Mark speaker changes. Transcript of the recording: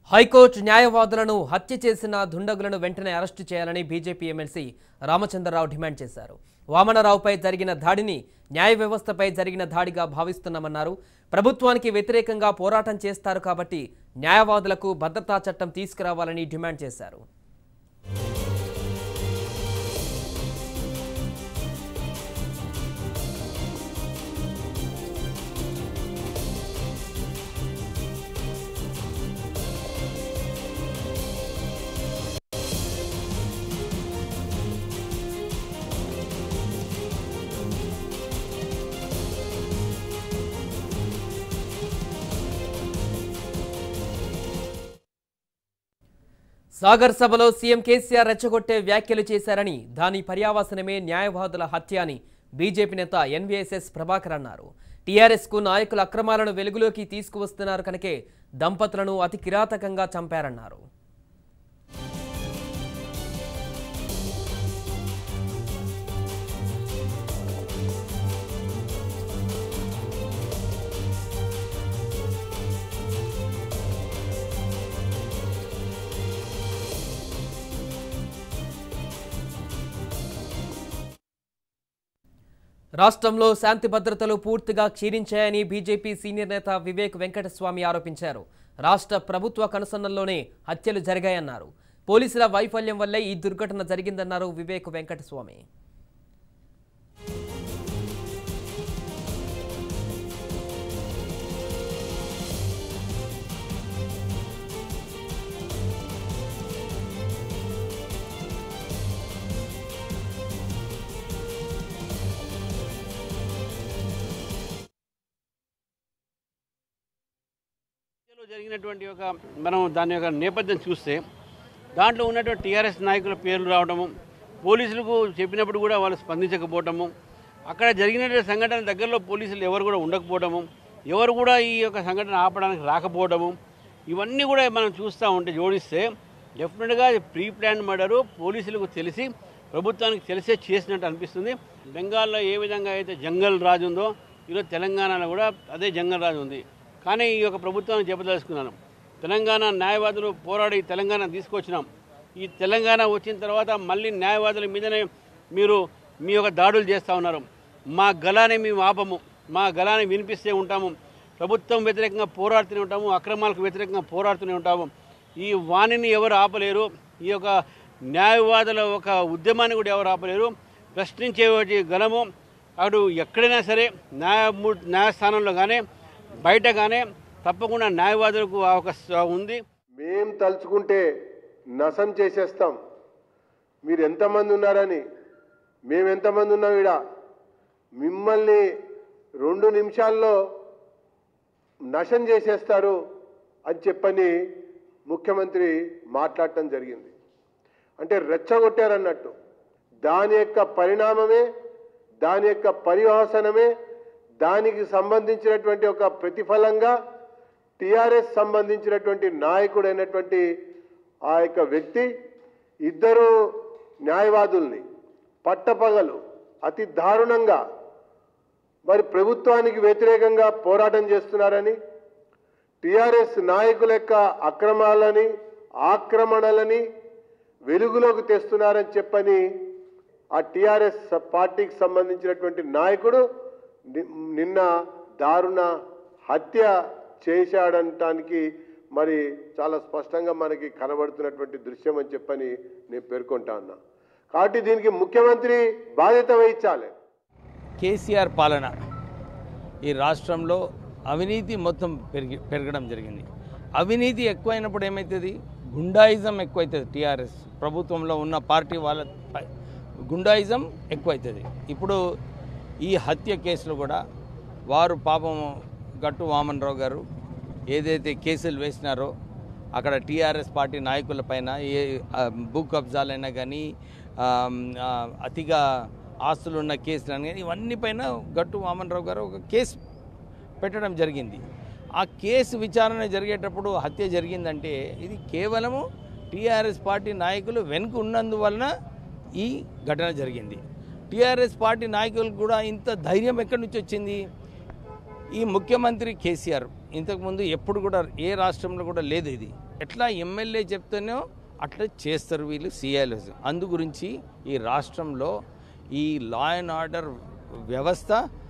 Speaker 1: high court న్యాయవాదులను హత్య చేసిన దుండగులను వెంటనే అరెస్టు చేయాలని బీజేపీ ఎమ్మెల్సీ రామచంద్రరావు డిమాండ్ చేశారు వామనరావుపై జరిగిన దాడిని న్యాయ వ్యవస్థపై జరిగిన దాడిగా భావిస్తున్నామన్నారు ప్రభుత్వానికి వ్యతిరేకంగా పోరాటం చేస్తారు కాబట్టి న్యాయవాదులకు భద్రతా చట్టం తీసుకురావాలని డిమాండ్ చేశారు సాగర్ సభలో సీఎం కేసీఆర్ రెచ్చగొట్టే వ్యాఖ్యలు చేశారని దాని పర్యావసనమే న్యాయవాదుల హత్య అని బీజేపీ నేత ఎన్వీఎస్ఎస్ ప్రభాకర్ అన్నారు టీఆర్ఎస్ కు నాయకుల అక్రమాలను వెలుగులోకి తీసుకువస్తున్నారు కనుకే దంపతులను అతి కిరాతకంగా చంపారన్నారు రాష్ట్రంలో శాంతి భద్రతలు పూర్తిగా క్షీణించాయని బీజేపీ సీనియర్ నేత వివేక్ వెంకటస్వామి ఆరోపించారు రాష్ట్ర ప్రభుత్వ కనుసన్నల్లోనే హత్యలు జరిగాయన్నారు పోలీసుల వైఫల్యం వల్లే ఈ దుర్ఘటన జరిగిందన్నారు వివేక్ వెంకటస్వామి
Speaker 2: మధ్యలో జరిగినటువంటి ఒక మనం దాని యొక్క నేపథ్యం చూస్తే దాంట్లో ఉన్నటువంటి టీఆర్ఎస్ నాయకుల పేర్లు రావడము పోలీసులకు చెప్పినప్పుడు కూడా వాళ్ళు స్పందించకపోవటము అక్కడ జరిగినటువంటి సంఘటన దగ్గరలో పోలీసులు ఎవరు కూడా ఉండకపోవడము ఎవరు కూడా ఈ యొక్క సంఘటన ఆపడానికి రాకపోవడము ఇవన్నీ కూడా మనం చూస్తూ ఉంటే జోడిస్తే డెఫినెట్గా ప్రీ ప్లాన్ మర్డరు పోలీసులకు తెలిసి ప్రభుత్వానికి తెలిసే చేసినట్టు అనిపిస్తుంది బెంగాల్లో ఏ విధంగా అయితే జంగల్ రాజు ఉందో ఈరోజు తెలంగాణలో కూడా అదే జంగల్ రాజు ఉంది కానీ ఈ యొక్క ప్రభుత్వాన్ని చెప్పదలుచుకున్నాను తెలంగాణ న్యాయవాదులు పోరాడి తెలంగాణ తీసుకొచ్చినాం ఈ తెలంగాణ వచ్చిన తర్వాత మళ్ళీ న్యాయవాదుల మీదనే మీరు మీ యొక్క దాడులు చేస్తూ ఉన్నారు మా గలాన్ని మేము ఆపము మా గలాన్ని వినిపిస్తే ఉంటాము ప్రభుత్వం వ్యతిరేకంగా పోరాడుతూనే ఉంటాము అక్రమాలకు వ్యతిరేకంగా పోరాడుతూనే ఉంటాము ఈ వాణిని ఎవరు ఆపలేరు ఈ యొక్క న్యాయవాదుల ఒక ఉద్యమాన్ని కూడా ఎవరు ఆపలేరు ప్రశ్నించే గలము అటు ఎక్కడైనా సరే న్యాయమూ న్యాయస్థానంలో కానీ బయట కానీ తప్పకుండా న్యాయవాదులకు అవకాశం ఉంది
Speaker 3: మేం తలుచుకుంటే నసం చేసేస్తాం మీరు ఎంతమంది ఉన్నారని మేము ఎంతమంది ఉన్నాం ఈడ మిమ్మల్ని రెండు నిమిషాల్లో నశం చేసేస్తారు అని చెప్పని ముఖ్యమంత్రి మాట్లాడటం జరిగింది అంటే రెచ్చగొట్టారన్నట్టు దాని యొక్క పరిణామమే దాని యొక్క పరిహాసనమే దానికి సంబంధించినటువంటి ఒక ప్రతిఫలంగా టిఆర్ఎస్ సంబంధించినటువంటి నాయకుడైనటువంటి ఆ యొక్క వ్యక్తి ఇద్దరు న్యాయవాదుల్ని పట్టపగలు అతి దారుణంగా మరి ప్రభుత్వానికి వ్యతిరేకంగా పోరాటం చేస్తున్నారని టిఆర్ఎస్ నాయకుల యొక్క అక్రమాలని ఆక్రమణలని వెలుగులోకి తెస్తున్నారని చెప్పని ఆ టిఆర్ఎస్ పార్టీకి సంబంధించినటువంటి నాయకుడు ని- నిన్న దారుణ హత్య చేశాడనటానికి మరి చాలా స్పష్టంగా మనకి కనబడుతున్నటువంటి దృశ్యం అని చెప్పని నేను పేర్కొంటా ఉన్నా కాబట్టి దీనికి ముఖ్యమంత్రి బాధ్యత వహించాలి
Speaker 4: కేసీఆర్ పాలన ఈ రాష్ట్రంలో అవినీతి మొత్తం పెరిగి పెరగడం జరిగింది అవినీతి ఎక్కువైనప్పుడు ఏమవుతుంది గుండాయిజం ఎక్కువవుతుంది టీఆర్ఎస్ ప్రభుత్వంలో ఉన్న పార్టీ వాళ్ళ పై- గుండాయిజం ఎక్కువవుతుంది ఇప్పుడు ఈ హత్య కేసులు కూడా వారు పాపం గట్టు వామన్రావు గారు ఏదైతే కేసులు వేసినారో అక్కడ టీఆర్ఎస్ పార్టీ నాయకులపైన ఏ ఆ, భూ కబ్జాలైనా కానీ ఆ, ఆ, అతిగా ఆస్తులు ఉన్న కేసులు అని కానీ ఇవన్నీ పైన గట్టు వామన్రావు గారు ఒక కేసు పెట్టడం జరిగింది ఆ కేసు విచారణ జరిగేటప్పుడు హత్య జరిగిందంటే ఇది కేవలము టీఆర్ఎస్ పార్టీ నాయకులు వెనుక ఉన్నందువలన ఈ ఘటన జరిగింది టీఆర్ఎస్ పార్టీ నాయకులకు కూడా ఇంత ధైర్యం ఎక్కడి నుంచి వచ్చింది ఈ ముఖ్యమంత్రి కేసీఆర్ ఇంతకుముందు ఎప్పుడు కూడా ఏ రాష్ట్రంలో కూడా లేదు ఇది ఎట్లా ఎమ్మెల్యే చెప్తేనో అట్లా చేస్తారు వీళ్ళు సీఎల్ఎస్ అందు గురించి ఈ రాష్ట్రంలో ఈ లా అండ్ ఆర్డర్ వ్యవస్థ